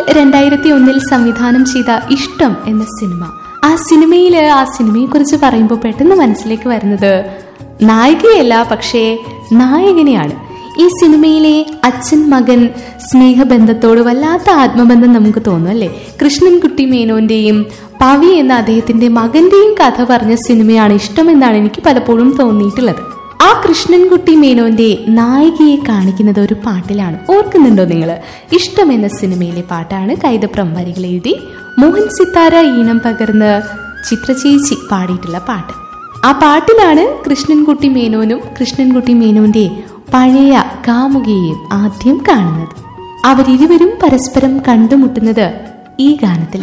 രണ്ടായിരത്തി ഒന്നിൽ സംവിധാനം ചെയ്ത ഇഷ്ടം എന്ന സിനിമ ആ സിനിമയില് ആ സിനിമയെ കുറിച്ച് പറയുമ്പോൾ പെട്ടെന്ന് മനസ്സിലേക്ക് വരുന്നത് നായികയല്ല പക്ഷേ നായകനെയാണ് ഈ സിനിമയിലെ അച്ഛൻ മകൻ സ്നേഹബന്ധത്തോട് വല്ലാത്ത ആത്മബന്ധം നമുക്ക് തോന്നും അല്ലേ കൃഷ്ണൻകുട്ടി മേനോന്റെയും പവി എന്ന അദ്ദേഹത്തിന്റെ മകന്റെയും കഥ പറഞ്ഞ സിനിമയാണ് ഇഷ്ടമെന്നാണ് എനിക്ക് പലപ്പോഴും തോന്നിയിട്ടുള്ളത് ആ കൃഷ്ണൻകുട്ടി മേനോന്റെ നായികയെ കാണിക്കുന്നത് ഒരു പാട്ടിലാണ് ഓർക്കുന്നുണ്ടോ നിങ്ങൾ ഇഷ്ടം എന്ന സിനിമയിലെ പാട്ടാണ് കൈതപ്രം വരികൾ എഴുതി മോഹൻ സിത്താര ഈണം പകർന്ന് ചിത്രചേച്ചി പാടിയിട്ടുള്ള പാട്ട് ആ പാട്ടിലാണ് കൃഷ്ണൻകുട്ടി മേനോനും കൃഷ്ണൻകുട്ടി മേനോന്റെ പഴയ കാമുകിയെയും ആദ്യം കാണുന്നത് അവരിരുവരും പരസ്പരം കണ്ടുമുട്ടുന്നത് ഈ ഗാനത്തിൽ